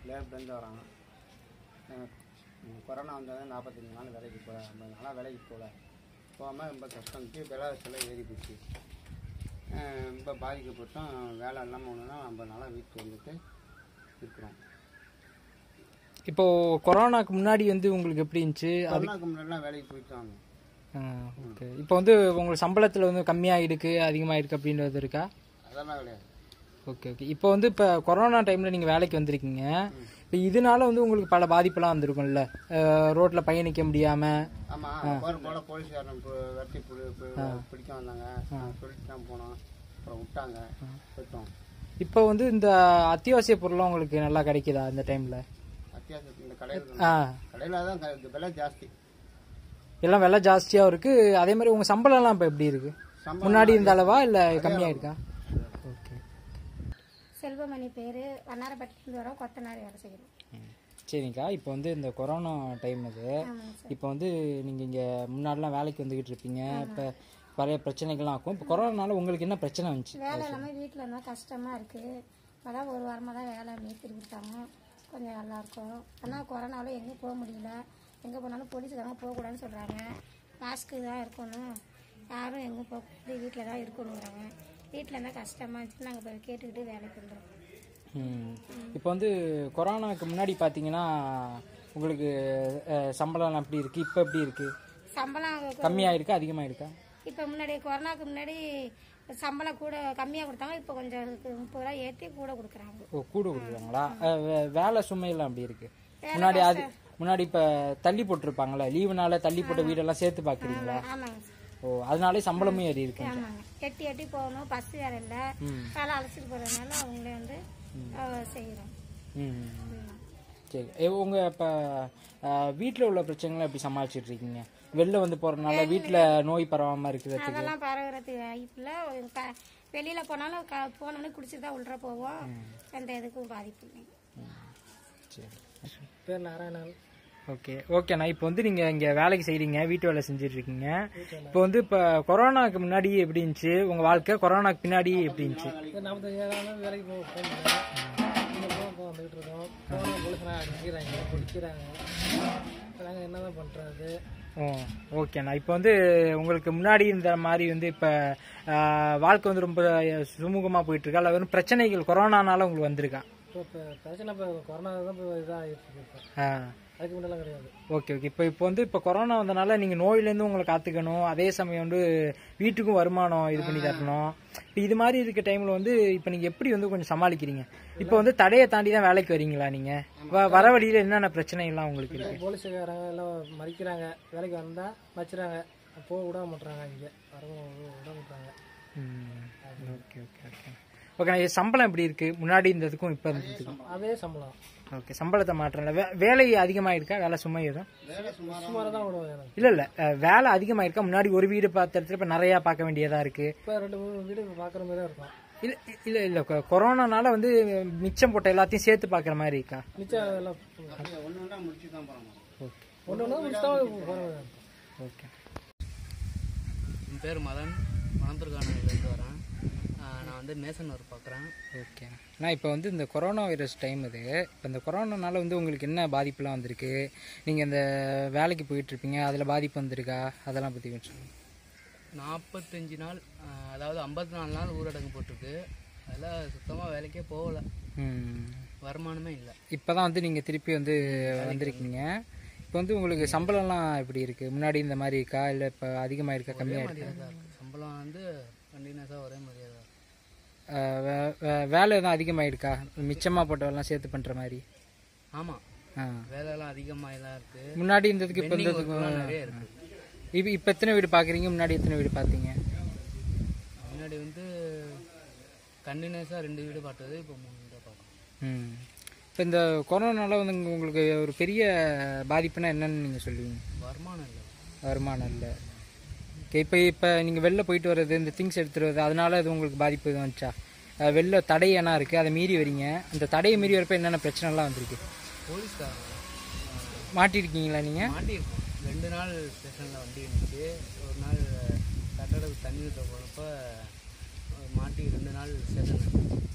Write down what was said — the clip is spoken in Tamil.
லேப்லேருந்து வராங்க எனக்கு ம், கொரோனா வந்தது நாற்பத்தஞ்சு நாள் வேலைக்கு போகல ஐம்பது நாளாக வேலைக்கு போகல போகாமல் ரொம்ப கஷ்டம் இருந்துச்சு விலைவாசியெல்லாம் ஏறி போச்சு அஹ் ரொம்ப பாதிக்கப்பட்டோம் வேலை இல்லாமல் ஒன்றுனா ஐம்பது நாளாக வீட்டுக்கு வந்துட்டு இருக்கிறோம் இப்போ கொரோனாக்கு முன்னாடி வந்து உங்களுக்கு எப்படி இருந்துச்சு கொரோனாக்கு முன்னாடிலாம் வேலைக்கு போயிட்டு வாங்க ஓகே இப்போ வந்து உங்களுக்கு சம்பளத்தில் வந்து கம்மியாக இருக்கு அதிகமாக இருக்கு அப்படின்றது இருக்கா அதெல்லாம் கிடையாது ஓகே ஓகே இப்போ வந்து இப்போ கொரோனா டைமில் நீங்கள் வேலைக்கு வந்திருக்கீங்க இப்போ இதனால வந்து உங்களுக்கு பல பாதிப்பெல்லாம் வந்திருக்கும்ல ரோட்டில் பயணிக்க முடியாமல் ஆமாம் போகிற போல போலீஸ்காரன் பு- வெட்டி புடி பு- பிடிக்க வந்தாங்க நான் சொல்லிட்டு தான் போனோம் அப்புறம் விட்டாங்க போயிட்டோம் இப்போ வந்து இந்த அத்தியாவசிய பொருள்லாம் உங்களுக்கு நல்லா கிடைக்குதா இந்த டைமில் அத்தியாவசியத்துக்கு இந்த கடையில் ஆ கடையில் தான் க- இந்த விலை ஜாஸ்தி எல்லாம் விலை ஜாஸ்தியாகவும் இருக்குது அதே மாதிரி உங்கள் சம்பளம்லாம் இப்போ எப்படி இருக்குது சம்பளம் முன்னாடி இருந்த அளவா இல்லை கம்மியாக இருக்கா ஓகே செல்வமணி பேர் வண்ணாரப்பட்டிலேருந்து வரோம் கொத்தனார் வேலை செய்கிறோம் சரிங்கக்கா இப்போ வந்து இந்த கொரோனா டைம் இது இப்போ வந்து நீங்கள் இங்கே முன்னாடிலாம் வேலைக்கு வந்துக்கிட்டு இருப்பீங்க இப்போ நிறைய பிரச்சனைகள்லாம் ஆகும் இப்போ கொரோனானால உங்களுக்கு என்ன பிரச்சனை வந்துச்சு வேலை இல்லாமல் வீட்டில் இருந்தால் கஷ்டமாக இருக்குது இப்போதான் ஒரு வாரமாக தான் வேலை மீத்தி கொடுத்தாங்க கொஞ்சம் நல்லாயிருக்கும் ஆனால் கொரோனாவில் எங்கேயும் போக முடியல எங்கே போனாலும் போலீஸ்காரங்க போகக்கூடாதுன்னு சொல்கிறாங்க மாஸ்க்கு தான் இருக்கணும் யாரும் எங்கே போக வீட்டில் தான் இருக்கணுங்கிறாங்க வீட்டில் இருந்தால் கஷ்டமாக இருந்துச்சு நாங்கள் போய் கேட்டுக்கிட்டு வேலை பண்ணுறோம் ம். இப்போ வந்து கொரோனாவுக்கு முன்னாடி பார்த்தீங்கன்னா உங்களுக்கு அஹ், சம்பளம்லாம் எப்படி இருக்குது இப்போ எப்படி இருக்குது சம்பளம் கம்மியாக இருக்கா அதிகமாக இருக்கா இப்போ முன்னாடி கொரோனாக்கு முன்னாடி சம்பளம் கூட கம்மியாக கொடுத்தாங்க இப்போ கொஞ்சம் முப்பது ரூபா ஏற்றி கூட கொடுக்குறாங்க ஓ கூட கொடுக்குறாங்களா அஹ், வே- வேலை சுமையெல்லாம் அப்படி இருக்கு முன்னாடி அது முன்னாடி இப்போ தள்ளி போட்டிருப்பாங்களே லீவுனால தள்ளி போட்ட வீடெல்லாம் சேர்த்து பார்க்குறீங்களா ஆமாங்க ஓ அதனாலே சம்பளமும் ஏறி இருக்கு ஆமாங்க எட்டி எட்டி போகணும் பஸ் வேற இல்லை வேலை அழைச்சிட்டு போகிறதுனால அவங்களே வந்து செய்கிறோம் ம் சரி ஏ, உங்க இப்போ வீட்டில் உள்ள பிரச்சனைகளை எப்படி சமாளிச்சிட்டு இருக்கீங்க வெளில வந்து போறதுனால வீட்டில் நோய் பரவாமல் இருக்கிறதுக்கு அதெல்லாம் பரவுறதுக்கு வாய்ப்பில்லை வெளியில் போனாலும் க போனோடனே குடிச்சிட்டு தான் உள்ள போவோம் எந்த இதுக்கும் பாதிப்பு இல்லை சரி பேர் நாராயணன் ஓகே ஓகேண்ணா இப்போ வந்து நீங்கள் இங்கே வேலைக்கு செய்கிறீங்க வீட்டு வேலை செஞ்சுட்டு இருக்கீங்க இப்போ வந்து இப்போ கொரோனாக்கு முன்னாடி எப்படி இருந்துச்சு உங்கள் வாழ்க்கை கொரோனாக்கு பின்னாடி எப்படி இருந்துச்சு நாற்பத்தஞ்சாயிரம் வேலைக்கு போக ஃபோன் பண்ணேன் இந்த போக இப்போ வந்துகிட்டு இருக்கோம் போனால் போலீஸ்லாம் அடிக்கிறாங்க பிடிக்கிறாங்க நாங்கள் என்ன தான் பண்ணுறது ஓ ஓகேண்ணா இப்போ வந்து உங்களுக்கு முன்னாடி இந்த மாதிரி வந்து இப்போ வாழ்க்கை வந்து ரொம்ப சுமூகமாக போயிட்டு இருக்கா இல்லை வெறும் பிரச்சனைகள் கொரோனானால உங்களுக்கு வந்திருக்கா இப்போ இப்போ பிரச்சனை இப்போ கொரோனா தான் இப்போ இதாகிட்டு இருக்கு இப்போ ஆ அதுக்கு முன்னெல்லாம் கிடையாது ஓகே ஓகே இப்போ இப்போ வந்து இப்போ கொரோனா வந்தனால நீங்கள் நோயிலேருந்து உங்களை காத்துக்கணும் அதே சமயம் வந்து வீட்டுக்கும் வருமானம் இது பண்ணி தரணும் இப்போ இது மாதிரி இருக்க டைமில் வந்து இப்போ நீங்கள் எப்படி வந்து கொஞ்சம் சமாளிக்கிறீங்க இப்போ வந்து தடையை தாண்டி தான் வேலைக்கு வரீங்களா நீங்கள் வர வழியில் என்னென்ன பிரச்சனைகள்லாம் உங்களுக்கு இருக்கு போலீஸுக்காரங்க எல்லாம் மறிக்கிறாங்க வேலைக்கு வந்தால் வச்சுறாங்க போக விட மாட்றாங்க இங்கே வரவும் விட மாட்டாங்க ஓகே ஓகே ஓகே ஓகே சம்பளம் எப்படி இருக்கு முன்னாடி இருந்ததுக்கும் இப்போ இருந்ததுக்கும் அதே சம்பளம் ஓகே சம்பளத்தை மாற்றல வே வேலை அதிகமாக இருக்கா வேலை சும்மா எதுவும் சுமாராக தான் விடுவோம் எனக்கு இல்லை இல்லை வேலை அதிகமாக இருக்கா முன்னாடி ஒரு வீடு பார்த்த இடத்துல இப்போ நிறையா பார்க்க வேண்டியதாக இருக்குது இப்போ ரெண்டு மூணு வீடு பார்க்குற மாதிரி தான் இருக்கும் இல்ல இல்ல இல்ல கொ- கொரோனானால வந்து மிச்சம் போட்ட எல்லாத்தையும் சேர்த்து பாக்குற மாதிரி இருக்கா மிச்சம் எல்லாம் ஒன்று ஒன்றா முடிச்சு தான் போகிறாங்க ஓகே ஒன்று ஒன்று முடிச்சு தான் போகிற மாதிரி இருக்கும் ஓகே என் பேர் மதன் மணந்தூர்கானூர்லேருந்து வரேன் ஆஹ் நான் வந்து மேசன் ஒர்க் பார்க்குறேன் ஓகே நான் இப்போ வந்து இந்த கொரோனா வைரஸ் டைம் இது இப்போ இந்த கொரோனானால வந்து உங்களுக்கு என்ன பாதிப்புலாம் வந்திருக்கு நீங்கள் இந்த வேலைக்கு போயிட்டு இருப்பீங்க அதில் பாதிப்பு வந்திருக்கா அதெல்லாம் பற்றி கொஞ்சம் சொல்லுங்க. நாற்பத்தஞ்சு நாள் ஆஹ் அதாவது ஐம்பத்தி நாலு நாள் ஊரடங்கு போட்டிருக்கு அதில் சுத்தமாக வேலைக்கே போகலை ம் வருமானமே இல்லை இப்போ தான் வந்து நீங்கள் திருப்பி வந்து வந்திருக்கீங்க இப்போ வந்து உங்களுக்கு சம்பளம்லாம் எப்படி இருக்குது முன்னாடி இந்த மாதிரி இருக்கா இல்லை இப்போ அதிகமாக இருக்கா கம்மியாக இருக்கா தான் இருக்குது சம்பளம் வந்து கண்டினியூஸாக ஒரே மாதிரியே தான் இருக்கு அஹ் வே- வே- வேலை எதுவும் அதிகமாகிருக்கா மிச்சமாக போட்டவெல்லாம் சேர்த்து பண்ணுற மாதிரி ஆமாம் ஆ வேலையெல்லாம் அதிகமாக தான் இருக்குது முன்னாடி இருந்ததுக்கு இப்போ பெண்டிங் இருந்ததுக்கு ஒர்க்லாம் நிறைய இருக்குது இப்போ இப்போ எத்தனை வீடு பார்க்குறீங்க முன்னாடி எத்தனை வீடு பார்த்தீங்க முன்னாடி வந்து கண்டினியூஸாக ரெண்டு வீடு பார்த்தது இப்போ மூணு வீடு பார்க்கணும் ம் இப்போ இந்த கொரோனால வந்து உங்க- உங்களுக்கு ஒரு பெரிய பாதிப்புனா என்னன்னு நீங்கள் சொல்லுவீங்க வருமானம் இல்லை வருமானம் இல்லை ஓகே இப்போ இப்போ நீங்கள் வெளில போயிட்டு வர்றது இந்த திங்ஸ் எடுத்துட்டு வர்றது அதனால இது உங்களுக்கு பாதிப்பு எதுவும் வந்துச்சா அஹ் வெளில தடை ஏன்னா இருக்குது அதை மீறி வரீங்க அந்த தடையை மீறி வரப்ப என்னென்ன பிரச்சனைலாம் வந்திருக்கு போலீஸ்காரங்க மாட்டிருக்கீங்களா நீங்கள் மாட்டியிருக்கோம் ரெண்டு நாள் ஸ்டேஷனில் வண்டி இருந்துச்சு ஒரு நாள் கட்டடத்துக்கு தண்ணி ஊற்ற போனப்போ மாட்டி ரெண்டு நாள் ஸ்டேஷன்